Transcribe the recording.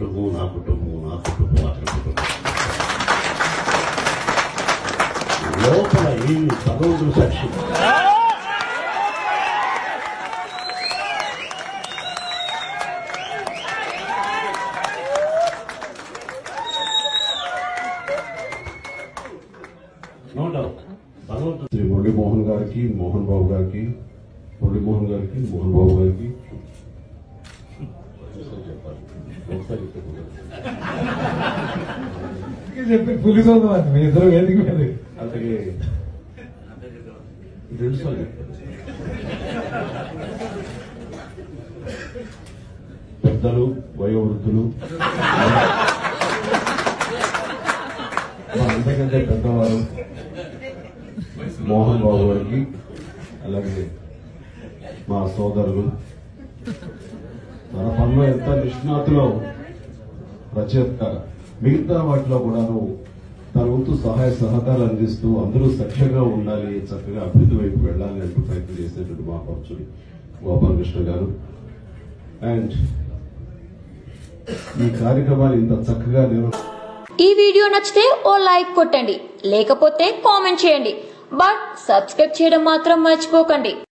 కుటుంబం నా కుటుంబం నా కుటుంబం అతని కుటుంబం లోపల ఏమి భగవంతుడు సాక్షి నో డౌట్ భగవంతుడు శ్రీ మురళీమోహన్ గారికి మోహన్ బాబు గారికి మురళీమోహన్ గారికి మోహన్ బాబు గారికి ఒకసారి చెప్పాలి ఒకసారి చెప్తే కుదరదు. చెప్పి పులిస్ అవుతుంది మీ ఇద్దరు వేదిక మీద అలాగే రెండు సార్లు చెప్పాలి. పెద్దలు వయోవృద్ధులు మా అంతకంటే పెద్దవారు మోహన్ బాబు గారికి అలాగే మా సోదరులు మన పనిలో ఎంత నిష్ణాతులో రచయిత మిగతా వాటిలో కూడాను తన వంతు సహాయ సహకారాలు అందిస్తూ అందరూ సఖ్యంగా ఉండాలి చక్కగా అభివృద్ధి వైపు వెళ్ళాలి అంటూ ప్రయత్నం చేసేటువంటి మా పక్షులు గోపాలకృష్ణ గారు అండ్ ఈ కార్యక్రమాన్ని ఇంత చక్కగా నిర్వ ఈ వీడియో నచ్చితే ఓ లైక్ కొట్టండి లేకపోతే కామెంట్ చేయండి బట్ సబ్స్క్రైబ్ చేయడం మాత్రం మర్చిపోకండి